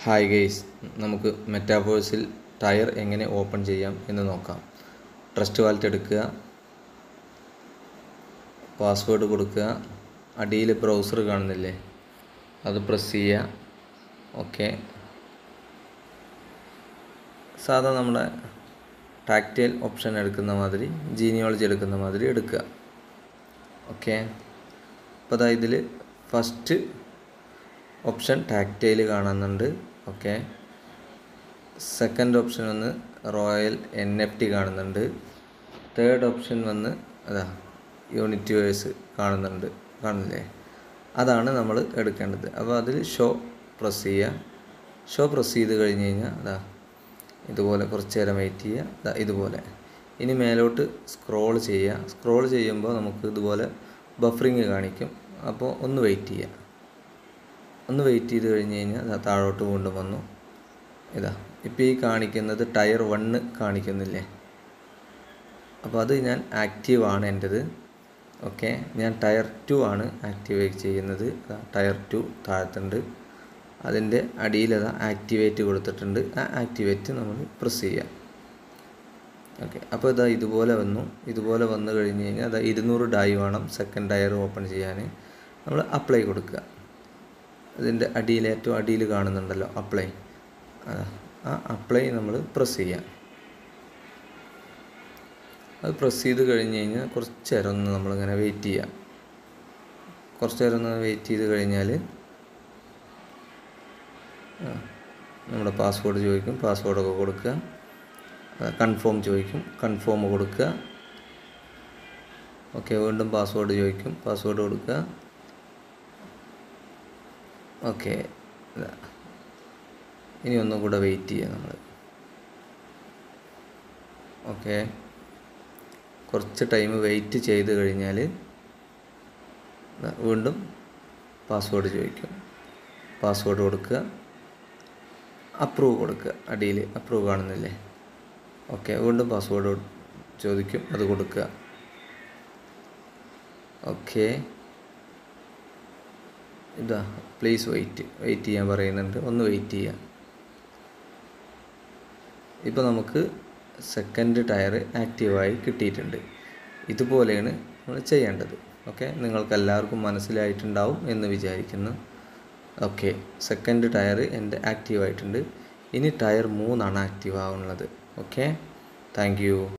hi guys നമുക്ക് മെറ്റാവേഴ്സിൽ tyre എങ്ങനെ open ചെയ്യാം എന്ന് നോക്കാം ട്രസ്റ്റ് വാലറ്റ് എടുക്കുക പാസ്വേഡ് കൊടുക്കുക അടിയിൽ ബ്രൗസർ കാണുന്നില്ലേ അത് പ്രസ് ചെയ്യുക ഓക്കെ സാധാ നമ്മുടെ ടാക്റ്റൈൽ ഓപ്ഷൻ എടുക്കുന്ന മാതിരി ജീനിയോളജി എടുക്കുന്ന മാതിരി എടുക്കുക ഓക്കെ അപ്പോൾ അതാ ഇതിൽ ഫസ്റ്റ് ഓപ്ഷൻ ടാക്റ്റൈൽ കാണുന്നുണ്ട് ഓക്കെ സെക്കൻഡ് ഓപ്ഷൻ വന്ന് റോയൽ എൻ എഫ് ടി കാണുന്നുണ്ട് തേർഡ് ഓപ്ഷൻ വന്ന് അതാ യൂണിറ്റ് വേഴ്സ് കാണുന്നുണ്ട് കാണില്ലേ അതാണ് നമ്മൾ എടുക്കേണ്ടത് അപ്പോൾ അതിൽ ഷോ പ്രസ് ചെയ്യുക ഷോ പ്രസ് ചെയ്ത് കഴിഞ്ഞ് കഴിഞ്ഞാൽ അതാ ഇതുപോലെ കുറച്ച് നേരം വെയിറ്റ് ചെയ്യുക ദാ ഇതുപോലെ ഇനി മേലോട്ട് സ്ക്രോൾ ചെയ്യുക സ്ക്രോൾ ചെയ്യുമ്പോൾ നമുക്ക് ഇതുപോലെ ബഫറിങ് കാണിക്കും അപ്പോൾ ഒന്ന് വെയിറ്റ് ചെയ്യുക ഒന്ന് വെയിറ്റ് ചെയ്ത് കഴിഞ്ഞ് കഴിഞ്ഞാൽ ദാ താഴോട്ട് വീണ്ടും വന്നു ഇതാ ഇപ്പോൾ ഈ കാണിക്കുന്നത് ടയർ വണ്ണ് കാണിക്കുന്നില്ലേ അപ്പോൾ അത് ഞാൻ ആക്റ്റീവ് ആണ് എൻ്റെത് ഓക്കെ ഞാൻ ടയർ ടു ആണ് ആക്ടിവേറ്റ് ചെയ്യുന്നത് ടയർ ടു താഴത്തുണ്ട് അതിൻ്റെ അടിയിൽ അതാ ആക്ടിവേറ്റ് കൊടുത്തിട്ടുണ്ട് ആ ആക്ടിവേറ്റ് നമ്മൾ പ്രസ് ചെയ്യാം ഓക്കെ അപ്പോൾ ഇതാ ഇതുപോലെ വന്നു ഇതുപോലെ വന്നു കഴിഞ്ഞ് കഴിഞ്ഞാൽ അതാ ഇരുന്നൂറ് ഡായി വേണം സെക്കൻഡ് ടയർ ഓപ്പൺ ചെയ്യാൻ നമ്മൾ അപ്ലൈ കൊടുക്കുക അതിൻ്റെ അടിയിൽ ഏറ്റവും അടിയിൽ കാണുന്നുണ്ടല്ലോ അപ്ലൈ ആ അപ്ലൈ നമ്മൾ പ്രസ് ചെയ്യാം അത് പ്രസ് ചെയ്ത് കഴിഞ്ഞ് കഴിഞ്ഞാൽ കുറച്ച് നേരം ഒന്ന് നമ്മളിങ്ങനെ വെയിറ്റ് ചെയ്യാം കുറച്ച് നേരം ഒന്ന് വെയിറ്റ് ചെയ്ത് കഴിഞ്ഞാൽ നമ്മുടെ പാസ്വേഡ് ചോദിക്കും പാസ്വേഡൊക്കെ കൊടുക്കുക കൺഫേം ചോദിക്കും കൺഫേം കൊടുക്കുക ഓക്കെ വീണ്ടും പാസ്വേഡ് ചോദിക്കും പാസ്വേഡ് കൊടുക്കുക ഓക്കെ ഇനി ഒന്നും കൂടെ വെയിറ്റ് ചെയ്യുക നമ്മൾ ഓക്കെ കുറച്ച് ടൈം വെയിറ്റ് ചെയ്ത് കഴിഞ്ഞാൽ വീണ്ടും പാസ്വേഡ് ചോദിക്കും പാസ്വേഡ് കൊടുക്കുക അപ്രൂവ് കൊടുക്കുക അടിയിൽ അപ്രൂവ് കാണുന്നില്ലേ ഓക്കെ വീണ്ടും പാസ്വേഡ് ചോദിക്കും അത് കൊടുക്കുക ഓക്കെ ഇതാ പ്ലീസ് വെയിറ്റ് വെയിറ്റ് ചെയ്യാൻ പറയുന്നുണ്ട് ഒന്ന് വെയിറ്റ് ചെയ്യാം ഇപ്പോൾ നമുക്ക് സെക്കൻഡ് ടയർ ആക്റ്റീവായി കിട്ടിയിട്ടുണ്ട് ഇതുപോലെയാണ് നമ്മൾ ചെയ്യേണ്ടത് ഓക്കെ നിങ്ങൾക്ക് എല്ലാവർക്കും മനസ്സിലായിട്ടുണ്ടാവും എന്ന് വിചാരിക്കുന്നു ഓക്കെ സെക്കൻഡ് ടയർ എൻ്റെ ആക്റ്റീവ് ആയിട്ടുണ്ട് ഇനി ടയർ മൂന്നാണ് ആക്റ്റീവ് ആവുന്നത് ഓക്കെ താങ്ക്